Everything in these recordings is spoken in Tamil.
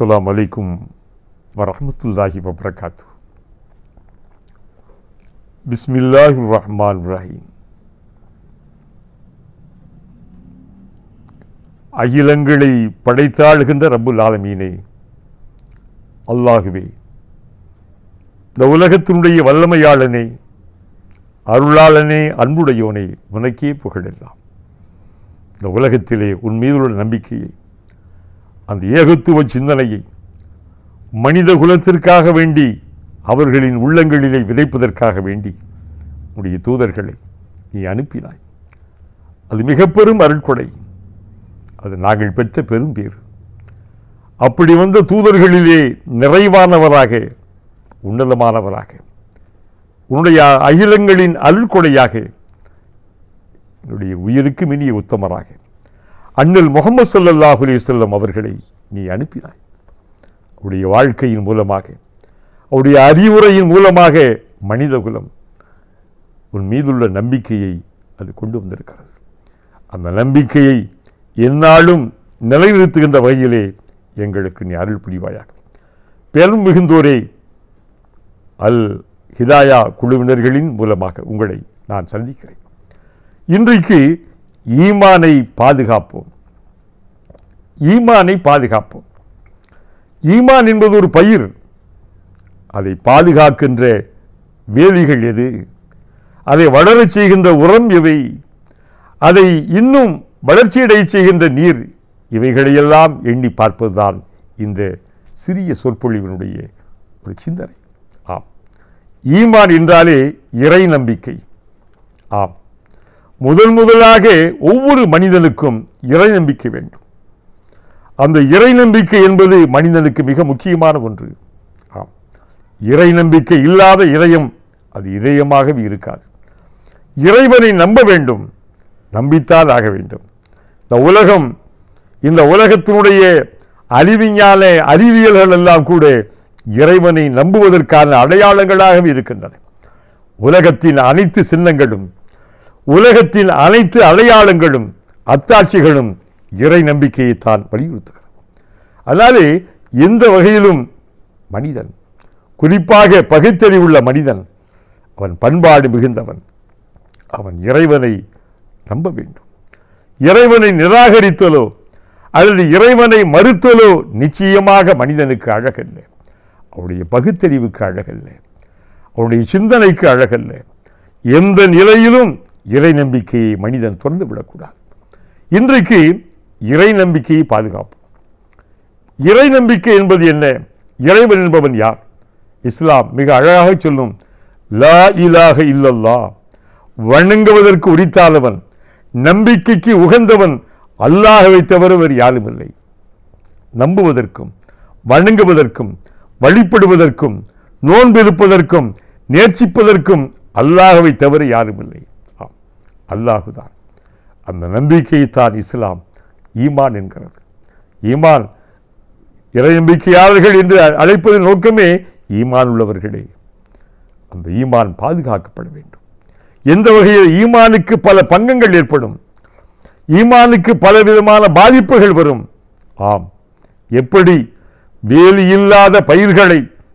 அஸ்ஸலாமு அலைக்கும் வரஹ்மத்துல்லாஹி வபரகாத்து பிஸ்மில்லாஹி ரஹ்மான் ரஹீம் அகிலங்களை படைத்தாளுகின்ற ரப்புல் ஆலமீனே அல்லாகுவே இந்த உலகத்தினுடைய வல்லமையாளனே அருளாளனே அன்புடையோனே உனக்கே புகழெல்லாம் இந்த உலகத்திலே உன் மீதுள்ள நம்பிக்கையை அந்த ஏகத்துவ சிந்தனையை மனித குலத்திற்காக வேண்டி அவர்களின் உள்ளங்களிலே விதைப்பதற்காக வேண்டி உடைய தூதர்களை நீ அனுப்பினாய் அது மிக பெரும் அருட்கொடை அது நாங்கள் பெற்ற பெரும் பேர் அப்படி வந்த தூதர்களிலே நிறைவானவராக உன்னதமானவராக உன்னுடைய அகிலங்களின் அருள்கொடையாக என்னுடைய உயிருக்கு மினிய உத்தமராக அண்ணல் முகமது ஸல்லல்லாஹு அலைஹி வஸல்லம் அவர்களை நீ அனுப்பினாய் அவருடைய வாழ்க்கையின் மூலமாக அவருடைய அறிவுரையின் மூலமாக மனிதகுலம் உன் மீதுள்ள நம்பிக்கையை அது கொண்டு வந்திருக்கிறது அந்த நம்பிக்கையை எந்நாளும் நிலைநிறுத்துகின்ற வகையிலே எங்களுக்கு நீ அருள் புரிவாயாக பெரும் மிகுந்தோரே அல் ஹிதாயா குழுவினர்களின் மூலமாக உங்களை நான் சந்திக்கிறேன் இன்றைக்கு ஈமானை பாதுகாப்போம் ஈமானை பாதுகாப்போம் ஈமான் என்பது ஒரு பயிர் அதை பாதுகாக்கின்ற வேலிகள் எது அதை வளரச் செய்கின்ற உரம் எவை அதை இன்னும் வளர்ச்சியடை செய்கின்ற நீர் இவைகளையெல்லாம் எண்ணி பார்ப்பதுதான் இந்த சிறிய சொற்பொழிவினுடைய ஒரு சிந்தனை ஆம் ஈமான் என்றாலே இறை நம்பிக்கை ஆம் முதல் முதலாக ஒவ்வொரு மனிதனுக்கும் இறை நம்பிக்கை வேண்டும் அந்த இறை நம்பிக்கை என்பது மனிதனுக்கு மிக முக்கியமான ஒன்று ஆம் இறை நம்பிக்கை இல்லாத இதயம் அது இதயமாகவே இருக்காது இறைவனை நம்ப வேண்டும் நம்பித்தான் ஆக வேண்டும் இந்த உலகம் இந்த உலகத்தினுடைய அறிவிஞான அறிவியல்கள் எல்லாம் கூட இறைவனை நம்புவதற்கான அடையாளங்களாகவே இருக்கின்றன உலகத்தின் அனைத்து சின்னங்களும் உலகத்தின் அனைத்து அடையாளங்களும் அத்தாட்சிகளும் இறை நம்பிக்கையைத்தான் வலியுறுத்துகிறது அதனாலே எந்த வகையிலும் மனிதன் குறிப்பாக பகுத்தறிவுள்ள மனிதன் அவன் பண்பாடு மிகுந்தவன் அவன் இறைவனை நம்ப வேண்டும் இறைவனை நிராகரித்தலோ அல்லது இறைவனை மறுத்தலோ நிச்சயமாக மனிதனுக்கு அழகல்ல அவருடைய பகுத்தறிவுக்கு அழகல்ல அவருடைய சிந்தனைக்கு அழகல்ல எந்த நிலையிலும் இறை நம்பிக்கையை மனிதன் திறந்து விடக்கூடாது இன்றைக்கு இறை நம்பிக்கையை பாதுகாப்போம் இறை நம்பிக்கை என்பது என்ன இறைவன் என்பவன் யார் இஸ்லாம் மிக அழகாக சொல்லும் லா இலாக இல்லல்லா வணங்குவதற்கு உரித்தாதவன் நம்பிக்கைக்கு உகந்தவன் அல்லாஹவை தவிர வேறு யாரும் இல்லை நம்புவதற்கும் வணங்குவதற்கும் வழிபடுவதற்கும் நோன்பிருப்பதற்கும் நேர்ச்சிப்பதற்கும் அல்லாஹவை தவிர யாரும் இல்லை ஆம் அல்லாஹுதான் அந்த நம்பிக்கையைத்தான் இஸ்லாம் ஈமான் என்கிறது ஈமான் இறை நம்பிக்கையாளர்கள் என்று அழைப்பதன் நோக்கமே ஈமான் உள்ளவர்களே அந்த ஈமான் பாதுகாக்கப்பட வேண்டும் எந்த வகையில் ஈமானுக்கு பல பங்கங்கள் ஏற்படும் ஈமானுக்கு பல விதமான பாதிப்புகள் வரும் ஆம் எப்படி வேலி இல்லாத பயிர்களை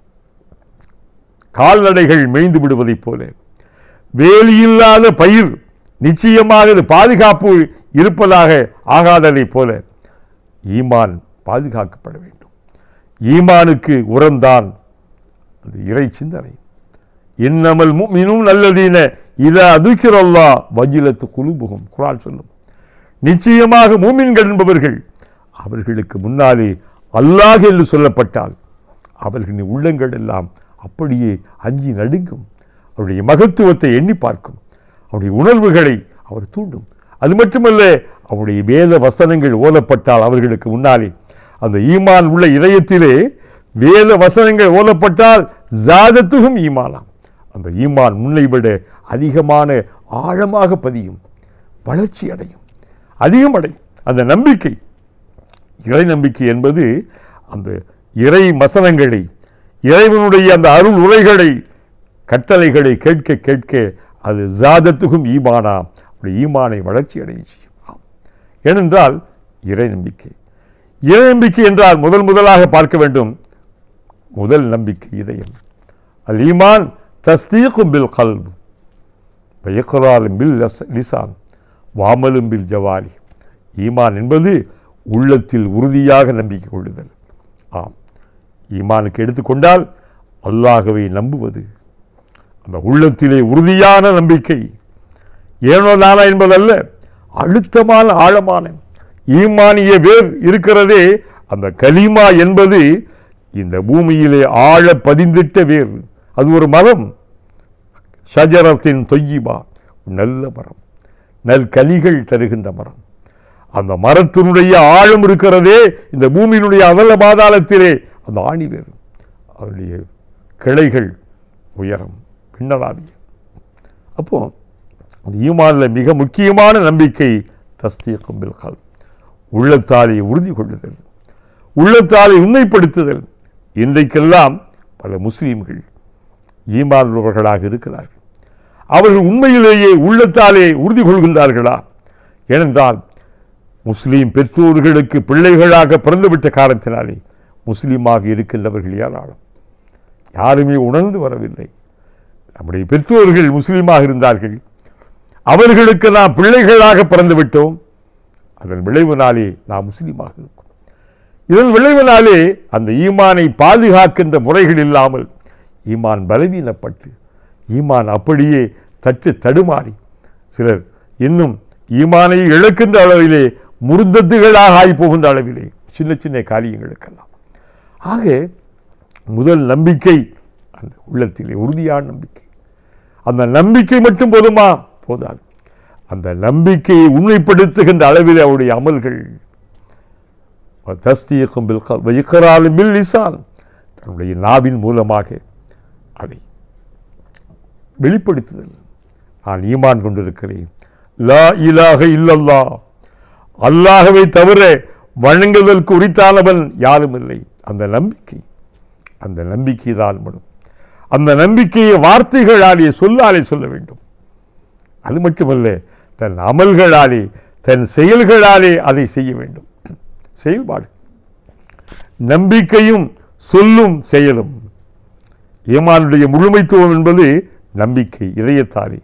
கால்நடைகள் மேய்ந்து விடுவதைப் போல வேலி இல்லாத பயிர் நிச்சயமாக அது பாதுகாப்பு இருப்பதாக ஆகாததைப் போல ஈமான் பாதுகாக்கப்பட வேண்டும் ஈமானுக்கு உரம்தான் அது இறை சிந்தனை இன்னமல் மினும் நல்லதீன இத அதுக்கிறல்லா வஜிலத்து குழுபுகும் குரான் சொல்லும் நிச்சயமாக மூமின்கள் என்பவர்கள் அவர்களுக்கு முன்னாலே அல்லாஹ் என்று சொல்லப்பட்டால் அவர்களின் உள்ளங்கள் எல்லாம் அப்படியே அஞ்சி நடுங்கும் அவருடைய மகத்துவத்தை எண்ணி பார்க்கும் அவருடைய உணர்வுகளை அவர் தூண்டும் அது மட்டுமல்ல அவருடைய வேத வசனங்கள் ஓதப்பட்டால் அவர்களுக்கு முன்னாலே அந்த ஈமான் உள்ள இதயத்திலே வேத வசனங்கள் ஓதப்பட்டால் ஜாதத்துகும் ஈமானாம் அந்த ஈமான் முன்னை விட அதிகமான ஆழமாக பதியும் வளர்ச்சி அடையும் அதிகம் அடையும் அந்த நம்பிக்கை இறை நம்பிக்கை என்பது அந்த இறை வசனங்களை இறைவனுடைய அந்த அருள் உரைகளை கட்டளைகளை கேட்க கேட்க அது ஜாதத்துக்கும் ஈமானா அப்படி ஈமானை வளர்ச்சி அடைய செய்யும் ஆம். ஏனென்றால் இறை நம்பிக்கை இறை நம்பிக்கை என்றால் முதல் முதலாக பார்க்க வேண்டும் முதல் நம்பிக்கை இதயம் அல் ஈமான் தஸ்தீக்கும் பில் கல்பு பயக்கராலும் பில் லஸ்- லிசான் வாமலும் பில் ஜவாலி ஈமான் என்பது உள்ளத்தில் உறுதியாக நம்பிக்கை கொள்ளுதல் ஆம் ஈமானுக்கு எடுத்துக்கொண்டால் அல்லாஹ்வை நம்புவது அந்த உள்ளத்திலே உறுதியான நம்பிக்கை ஏனோ தானா என்பதல்ல அழுத்தமான ஆழமான ஈமானிய வேர் இருக்கிறதே அந்த கலிமா என்பது இந்த பூமியிலே ஆழ பதிந்திட்ட வேர் அது ஒரு மரம் ஷஜரத்தின் தொய்யிபா நல்ல மரம் நல் கனிகள் தருகின்ற மரம் அந்த மரத்தினுடைய ஆழம் இருக்கிறதே இந்த பூமியினுடைய அவல பாதாளத்திலே அந்த ஆணி வேர் அதனுடைய கிளைகள் உயரம் பின்னலாவிய அப்போ அந்த ஈமானில் மிக முக்கியமான நம்பிக்கை தஸ்தீகம் பில்கல் உள்ளத்தாலே உறுதி கொள்ளுதல் உள்ளத்தாலே உண்மைப்படுத்துதல் இன்றைக்கெல்லாம் பல முஸ்லீம்கள் ஈமான் உள்ளவர்களாக இருக்கிறார்கள் அவர்கள் உண்மையிலேயே உள்ளத்தாலே உறுதி கொள்கின்றார்களா ஏனென்றால் முஸ்லீம் பெற்றோர்களுக்கு பிள்ளைகளாக பிறந்துவிட்ட காரணத்தினாலே முஸ்லீமாக இருக்கின்றவர்கள் ஏராளம் யாருமே உணர்ந்து வரவில்லை நம்முடைய பெற்றோர்கள் முஸ்லீமாக இருந்தார்கள் அவர்களுக்கு நாம் பிள்ளைகளாக பிறந்து விட்டோம் அதன் விளைவினாலே நாம் முஸ்லீமாக இருக்கோம் இதன் விளைவினாலே அந்த ஈமானை பாதுகாக்கின்ற முறைகள் இல்லாமல் ஈமான் பலவீனப்பட்டு ஈமான் அப்படியே தட்டு தடுமாறி சிலர் இன்னும் ஈமானை இழக்கின்ற அளவிலே முருந்தத்துகளாக ஆகி போகின்ற அளவிலே சின்ன சின்ன காரியங்களுக்கெல்லாம் ஆக முதல் நம்பிக்கை அந்த உள்ளத்திலே உறுதியான நம்பிக்கை அந்த நம்பிக்கை மட்டும் போதுமா போதாது அந்த நம்பிக்கையை உண்மைப்படுத்துகின்ற அளவில் அவருடைய அமல்கள் தஸ்தீகம் பில் கல் இக்கராலும் பில் லிசான் தன்னுடைய நாவின் மூலமாக அதை வெளிப்படுத்துதல் நான் ஈமான் கொண்டிருக்கிறேன் லா இலாக இல்லல்லா அல்லாஹவை தவிர வணங்குதலுக்கு உரித்தானவன் யாரும் இல்லை அந்த நம்பிக்கை அந்த நம்பிக்கை தான் மனும் அந்த நம்பிக்கையை வார்த்தைகளாலே சொல்லாலே சொல்ல வேண்டும் அது மட்டுமல்ல தன் அமல்களாலே தன் செயல்களாலே அதை செய்ய வேண்டும் செயல்பாடு நம்பிக்கையும் சொல்லும் செயலும் ஈமானுடைய முழுமைத்துவம் என்பது நம்பிக்கை இதயத்தாலே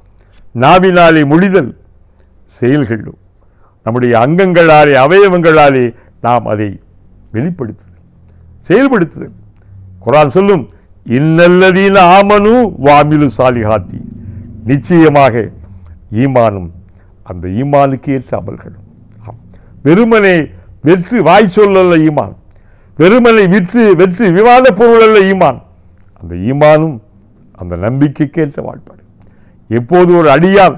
நாவினாலே மொழிதல் செயல்களும் நம்முடைய அங்கங்களாலே அவயவங்களாலே நாம் அதை வெளிப்படுத்துதல் செயல்படுத்துதல் குரான் சொல்லும் இன்னல்லதீன ஆமனு வாமிலு சாலிஹாத்தி நிச்சயமாக ஈமானும் அந்த ஈமானுக்கு ஏற்ற அமல்களும் ஆம். வெறுமனே வெற்று வாய் சொல்லல்ல ஈமான் வெறுமனை விற்று வெற்று விவாத பொருள் அல்ல ஈமான் அந்த ஈமானும் அந்த நம்பிக்கைக்கேற்ற வாழ்பாடு எப்போது ஒரு அடியான்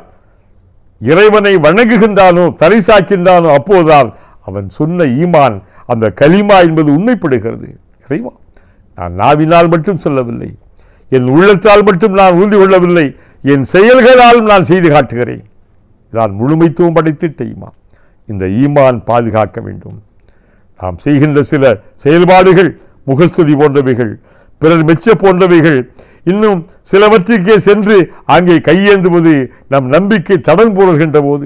இறைவனை வணங்குகின்றானோ தலை சாக்கின்றானோ அப்போதுதான் அவன் சொன்ன ஈமான் அந்த கலிமா என்பது உண்மைப்படுகிறது இறைவா நான் நாவினால் மட்டும் சொல்லவில்லை என் உள்ளத்தால் மட்டும் நான் உறுதி கொள்ளவில்லை என் செயல்களாலும் நான் செய்து காட்டுகிறேன் நான் முழுமைத்துவம் படைத்திட்ட ஈமான் இந்த ஈமான் பாதுகாக்க வேண்டும் நாம் செய்கின்ற சில செயல்பாடுகள் முகஸ்துதி போன்றவைகள் பிறர் மெச்ச போன்றவைகள் இன்னும் சிலவற்றுக்கே சென்று அங்கே கையேந்துவது நம் நம்பிக்கை தடன் போடுகின்ற போது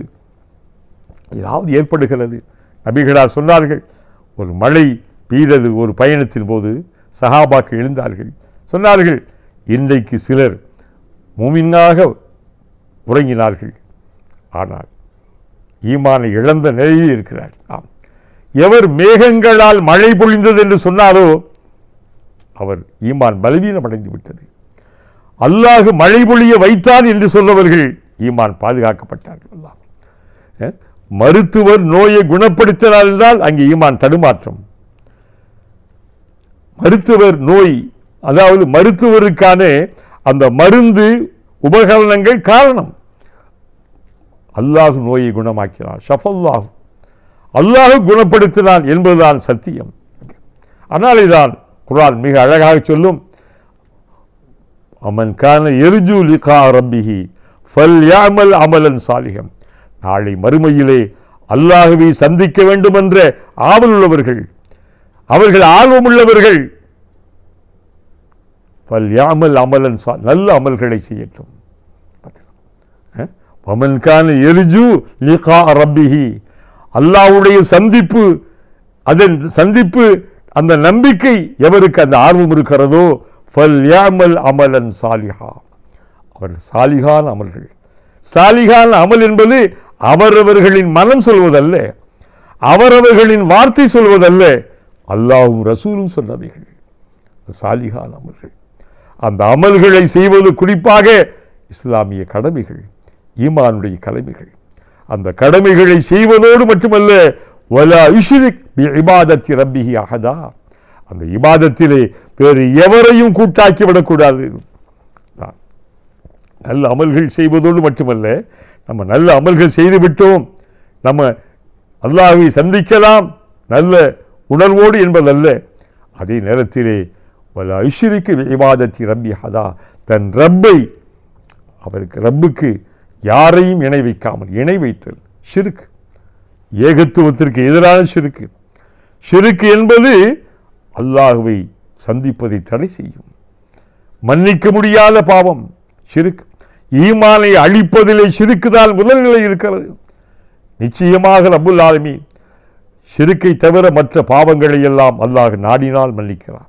ஏதாவது ஏற்படுகிறது நபிகளார் சொன்னார்கள் ஒரு மழை பெய்தது ஒரு பயணத்தின் போது சஹாபாக்கள் எழுந்தார்கள் சொன்னார்கள் இன்றைக்கு சிலர் மூமின்னாக உறங்கினார்கள் ஆனால் ஈமானை இழந்த நிலையில் இருக்கிறார் ஆம் எவர் மேகங்களால் மழை பொழிந்தது என்று சொன்னாரோ அவர் ஈமான் பலவீனம் அடைந்து விட்டது அல்லாஹ் மழை பொழிய வைத்தான் என்று சொன்னவர்கள் ஈமான் பாதுகாக்கப்பட்டார்கள் அல்லாஹ் அஹ், மருத்துவர் நோயை குணப்படுத்தினார் என்றால் அங்கே ஈமான் தடுமாற்றம் மருத்துவர் நோய் அதாவது மருத்துவருக்கான அந்த மருந்து உபகரணங்கள் காரணம் அல்லாஹ் நோயை குணமாக்கினார் ஷஃபல்லாஹ் அல்லாஹ் குணப்படுத்தினான் என்பதுதான் சத்தியம் அதனாலே தான் குர்ஆன் மிக அழகாக சொல்லும் அமன் கான எரிஜு லிகா ரப்பிஹி ஃபல் யாமல் அமலன் சாலிகம் நாளை மறுமையிலே அல்லாஹுவை சந்திக்க வேண்டும் என்ற ஆவல் உள்ளவர்கள் அவர்கள் ஆர்வமுள்ளவர்கள் ஃபல் யாமல் அமலன் சா நல்ல அமல்களை செய்யட்டும் அஹ்? வமன் கான எரிஜு லிகா ரப்பிஹி அல்லாஹ்வுடைய சந்திப்பு அதன் சந்திப்பு அந்த நம்பிக்கை எவருக்கு அந்த ஆர்வம் இருக்கிறதோ ஃபல் யாமல் அமலன் சாலிஹா அவர் சாலிகான அமல்கள் சாலிகான அமல் என்பது அவரவர்களின் மனம் சொல்வதல்ல அவரவர்களின் வார்த்தை சொல்வதல்ல அல்லாஹ்வும் ரசூலும் சொன்னவைகள் சாலிகான அமல்கள் அந்த அமல்களை செய்வது குறிப்பாக இஸ்லாமிய கடமைகள் ஈமானுடைய கடமைகள் அந்த கடமைகளை செய்வதோடு மட்டுமல்ல வலா யுஷ்ரிக் பி இபாதத்தி ரப்பிஹி அஹதா அந்த இபாதத்திலே வேறு எவரையும் கூட்டாக்கி விடக்கூடாது தான். நல்ல அமல்கள் செய்வதோடு மட்டுமல்ல நம்ம நல்ல அமல்கள் செய்து விட்டோம் நம்ம அல்லாஹ்வை சந்திக்கலாம் நல்ல உணர்வோடு என்பதல்ல அதே நேரத்திலே வல ஐஸ்வரிக்கு விவாதத்தி ரப்பி ஹதா தன் ரப்பை அவருக்கு ரப்புக்கு யாரையும் இணை வைக்காமல் இணை வைத்தல் ஷிருக்கு ஏகத்துவத்திற்கு எதிரான ஷிருக்கு ஷிருக்கு என்பது அல்லாஹுவை சந்திப்பதை தடை செய்யும் மன்னிக்க முடியாத பாவம் ஷிருக்கு ஈமானை அழிப்பதிலே ஷிருக்குதான் முதல்நிலை இருக்கிறது நிச்சயமாக ரப்புல் ஆலமீன் ஷிருக்கை தவிர மற்ற பாவங்களை எல்லாம் அல்லாஹ் நாடினால் மன்னிக்கிறான்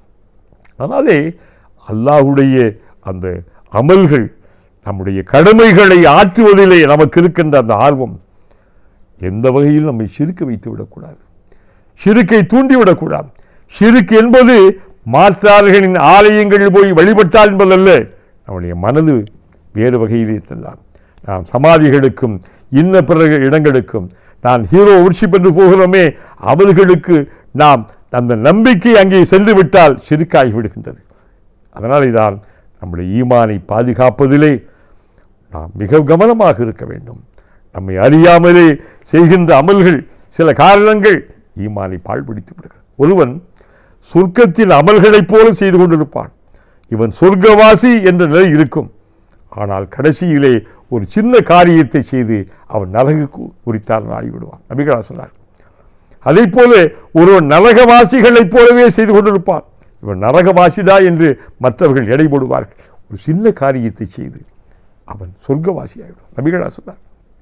அதனாலே அல்லாஹுடைய அந்த அமல்கள் நம்முடைய கடமைகளை ஆற்றுவதிலே நமக்கு இருக்கின்ற அந்த ஆர்வம் எந்த வகையில் நம்மை சிறுக்க வைத்து விடக்கூடாது சிறுக்கை தூண்டிவிடக்கூடாது சிறுக்கு என்பது மாற்றார்களின் ஆலயங்களில் போய் வழிபட்டால் என்பதல்ல நம்முடைய மனது வேறு வகையிலே செல்லாம் நாம் சமாதிகளுக்கும் இன்ன பிற இடங்களுக்கும் நான் ஹீரோ உர்ஷிப் என்று போகிறோமே அவர்களுக்கு நாம் அந்த நம்பிக்கை அங்கே சென்று விட்டால் சிறுக்காகி விடுகின்றது அதனாலே தான் நம்முடைய ஈமானை பாதுகாப்பதிலே நாம் மிக கவனமாக இருக்க வேண்டும் நம்மை அறியாமலே செய்கின்ற அமல்கள் சில காரணங்கள் ஈமானை பாழ்படுத்தி விடுகிறது ஒருவன் சொர்க்கத்தின் அமல்களைப் போல செய்து கொண்டிருப்பான் இவன் சொர்க்கவாசி என்ற நிலை இருக்கும் ஆனால் கடைசியிலே ஒரு சின்ன காரியத்தை செய்து அவன் நரகுக்கு உரித்தான் ஆகிவிடுவான் நபிகளா சொன்னார் அதே போல ஒருவன் நரகவாசிகளைப் போலவே செய்து கொண்டிருப்பான் இவன் நரகவாசிடா என்று மற்றவர்கள் எடை போடுவார்கள் ஒரு சின்ன காரியத்தை செய்து அவன் சொர்க்கவாசி ஆகிவிடும் நபிகளா சொன்னார்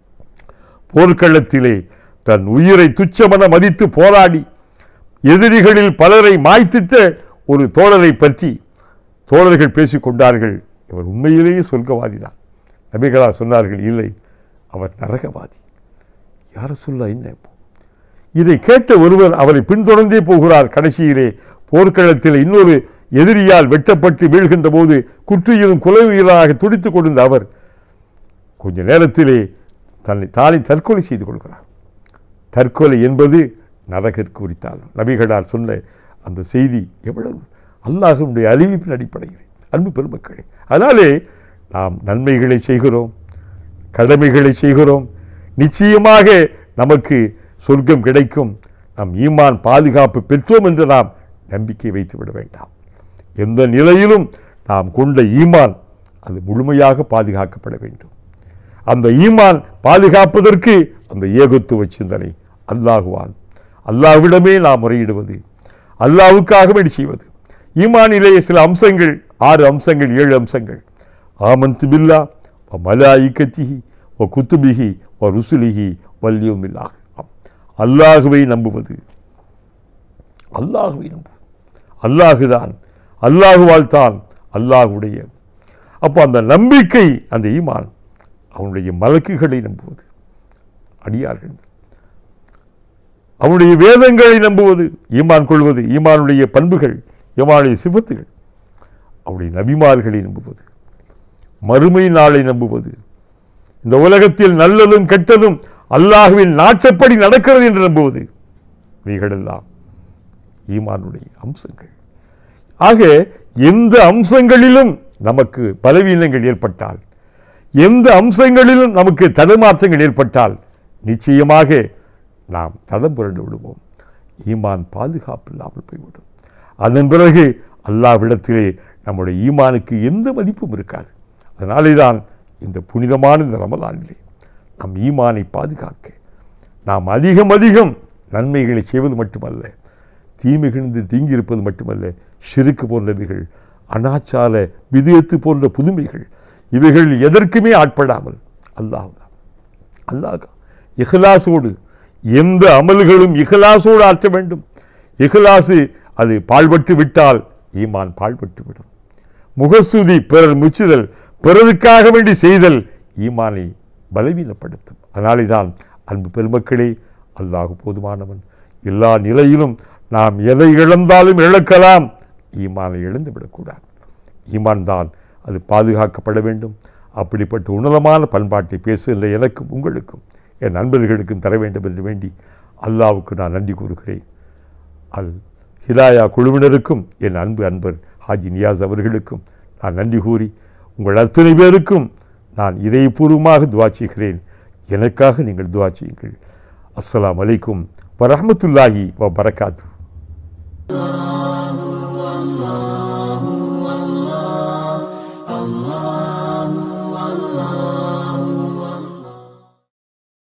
போர்க்களத்திலே தன் உயிரை துச்சமென மதித்து போராடி எதிரிகளில் பலரை மாய்த்திட்ட ஒரு தோழரை பற்றி தோழர்கள் பேசிக் கொண்டார்கள் இவர் உண்மையிலேயே சொர்க்கவாதிதான் நபிகளா சொன்னார்கள் இல்லை அவர் நரகவாதி யார சொல்ல என்ன இப்போ? இதை கேட்ட ஒருவர் அவரை பின்தொடர்ந்தே போகிறார் கடைசியிலே போர்க்களத்தில் இன்னொரு எதிரியால் வெட்டப்பட்டு வீழ்கின்ற போது குற்றியிலும் குலவுயிராக துடித்துக் கொண்டிருந்த அவர் கொஞ்ச நேரத்திலே தன்னை தானே தற்கொலை செய்து கொள்கிறார் தற்கொலை என்பது நரகிற்கு உரித்தால் நபிகளால் சொன்ன அந்த செய்தி எவ்வளவு அல்லாஹனுடைய அறிவிப்பின் அடிப்படையில் அன்பு பெருமக்களே அதனாலே நாம் நன்மைகளை செய்கிறோம் கடமைகளை செய்கிறோம் நிச்சயமாக நமக்கு சொர்க்கம் கிடைக்கும் நம் ஈமான் பாதுகாப்பு பெற்றோம் என்று நாம் நம்பிக்கை வைத்து விட வேண்டாம் எந்த நிலையிலும் நாம் கொண்ட ஈமான் அது முழுமையாக பாதுகாக்கப்பட வேண்டும் அந்த ஈமான் பாதுகாப்பதற்கு அந்த ஏகத்துவ சிந்தனை அல்லாஹுவான் அல்லாஹ்விடமே நாம் முறையிடுவது அல்லாஹ்வுக்காக வேண்டி செய்வது ஈமானிலே சில அம்சங்கள் ஆறு அம்சங்கள் ஏழு அம்சங்கள் ஆமன்து பில்லா வ மலாயிக்கத்திஹி வ குத்துபிஹி வ ருசுலிஹி வல்யோமில்லாஹ் அல்லாஹுவை நம்புவது அல்லாஹுவை நம்புவது அல்லாஹுதான் அல்லாஹுவால் தான் அல்லாஹுடைய அப்போ அந்த நம்பிக்கை அந்த ஈமான் அவனுடைய மலக்குகளை நம்புவது அடியார்கள் அவனுடைய வேதங்களை நம்புவது ஈமான் கொள்வது ஈமானுடைய பண்புகள் ஈமானுடைய சிபத்துகள் அவனுடைய நபிமார்களை நம்புவது மறுமை நாளை நம்புவது இந்த உலகத்தில் நல்லதும் கெட்டதும் அல்லாஹுவின் நாட்டப்படி நடக்கிறது என்று நம்புவது இவைகளெல்லாம் ஈமானுடைய அம்சங்கள் ஆக எந்த அம்சங்களிலும் நமக்கு பலவீனங்கள் ஏற்பட்டால் எந்த அம்சங்களிலும் நமக்கு தடுமாற்றங்கள் ஏற்பட்டால் நிச்சயமாக நாம் தடம் புரண்டு விடுவோம் ஈமான் பாதுகாப்பு இல்லாமல் போய்விடும் அதன் பிறகு அல்லாவிடத்திலே நம்முடைய ஈமானுக்கு எந்த மதிப்பும் இருக்காது அதனாலே தான் இந்த புனிதமான இந்த ரமலானிலே நம் ஈமானை பாதுகாக்க நாம் அதிகம் அதிகம் நன்மைகளை செய்வது மட்டுமல்ல தீமைகிழ்ந்து தீங்கியிருப்பது மட்டுமல்ல ஷிருக்கு போன்றவைகள் அனாச்சார விதயத்து போன்ற புதுமைகள் இவைகள் எதற்குமே ஆட்படாமல் அல்லாஹ் தான் அல்லாஹ் இஹ்லாஸோடு எந்த அமல்களும் இகலாசோடு ஆற்ற வேண்டும் இகலாசு அது பாழ்பட்டு விட்டால் ஈமான் பாழ்பட்டு விடும் முகஸ்துதி பிறர் முச்சுதல் பிறருக்காக வேண்டி செய்தல் ஈமானை பலவீனப்படுத்தும் அதனாலே தான் அன்பு பெருமக்களே அல்லாஹ் போதுமானவன் எல்லா நிலையிலும் நாம் எதை இழந்தாலும் இழக்கலாம் ஈமானை இழந்து விடக்கூடாது ஈமான் தான் அது பாதுகாக்கப்பட வேண்டும் அப்படிப்பட்ட உன்னதமான பண்பாட்டை பேசுகின்ற எனக்கும் உங்களுக்கும் என் நண்பர்களுக்கும் தர வேண்டும் என்று வேண்டி அல்லாவுக்கு நான் நன்றி கூறுகிறேன் அல் ஹிதாயா குழுவினருக்கும் என் அன்பு அன்பர் ஹாஜி நியாஸ் அவர்களுக்கும் நான் நன்றி கூறி உங்கள் அத்தனை பேருக்கும் நான் இதயபூர்வமாக துவா செய்கிறேன் எனக்காக நீங்கள் துவா செய்யுங்கள் அஸ்ஸலாமு அலைக்கும் வரஹ்மத்துல்லாஹி வ பரகாத்து Allah